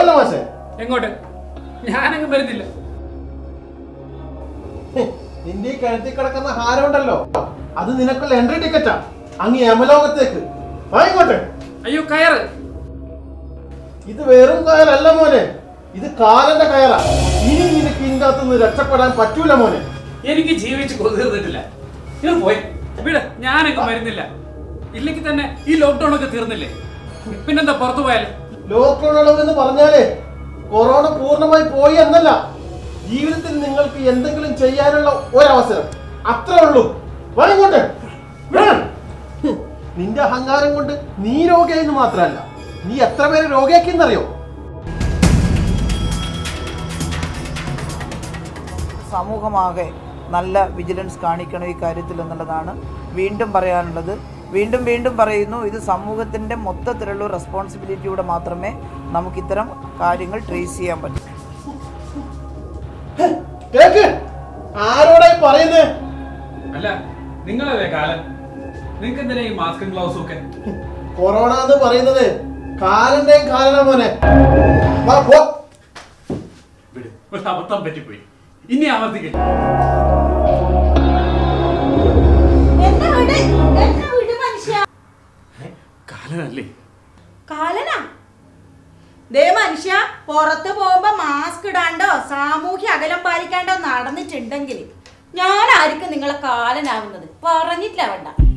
പോയല്ലോ മാഷേ എങ്ങോട്ട് ഞാനങ്ങ് വരുന്നില്ല ഹ്, നിന്റെ ഈ കഴുത്തിൽ കിടക്കുന്ന ഹാരം ഉണ്ടല്ലോ അത് നിനക്കുള്ള എൻട്രി ടിക്കറ്റാ അങ്ങ് യമലോകത്തേക്ക് വായിക്കോട്ടെ അയ്യോ കയറ് ഇത് വെറും കയറല്ല മോനെ ഇത് കാലന്റെ കയറാ ഇനി നിനക്ക് ഇതിന്റെ അകത്തുനിന്ന് രക്ഷപ്പെടാൻ പറ്റൂല മോനെ എനിക്ക് ജീവിച്ച് കൊതിർന്നിട്ടില്ല ഇത് പോയി വിട് ഞാനങ്ങ് വരുന്നില്ല ഇല്ലെങ്കിൽ തന്നെ ഈ ലോക്ക്ഡൌൺ ഒക്കെ തീർന്നില്ലേ പിന്നെന്താ പുറത്തു പോയാൽ ലോക്ക്ഡൌൺ ഇളവെന്ന് പറഞ്ഞാലേ കൊറോണ പൂർണ്ണമായി പോയി എന്നല്ല ജീവിതത്തിൽ നിങ്ങൾക്ക് എന്തെങ്കിലും ചെയ്യാനുള്ള ഒരവസരം അത്രേ ഉള്ളൂ വാങ്ങിക്കോട്ടെ നിന്റെ അഹങ്കാരം കൊണ്ട് നീ രോഗിയെന്ന് മാത്രമല്ല നീ എത്ര പേര് രോഗിയാക്കിയെന്നറിയോ സമൂഹമാകെ നല്ല വിജിലൻസ് കാണിക്കണം ഈ കാര്യത്തിൽ എന്നുള്ളതാണ് വീണ്ടും പറയാനുള്ളത് വീണ്ടും വീണ്ടും പറയുന്നു ഇത് സമൂഹത്തിൻ്റെ മൊത്തത്തിലുള്ള റെസ്പോൺസിബിലിറ്റിയുടെ മാത്രമേ നമുക്ക് ഇത്തരം കാര്യങ്ങൾ ട്രേസ് ചെയ്യാൻ പറ്റൂ കേക്ക് ആരോടായി പറയുന്നേ അല്ല നിങ്ങളല്ലേ കാലൻ നിങ്ങൾക്ക് എന്തിനാ ഈ മാസ്കും ഗ്ലൗസും ഒക്കെ കൊറോണ എന്ന് പറയുന്നത് കാലന്റെയും കാലന മോനെ വാ, പോ. വിട് ഒരു അബദ്ധം പറ്റിപ്പോയി ഇനി ആവർത്തിക്കില്ല എന്നെ വിട് എന്നെ വിട് മനുഷ്യ കാലനല്ലേ കാലനാ ദേ മനുഷ്യ പുറത്ത് പോകുമ്പോ മാസ്ക് ഇടാണ്ടോ സാമൂഹ്യ അകലം പാലിക്കാണ്ടോ നടന്നിട്ടുണ്ടെങ്കിൽ ഞാൻ ആയിരിക്കും നിങ്ങളെ കാലനാവുന്നത് പറഞ്ഞിട്ടില്ല വേണ്ട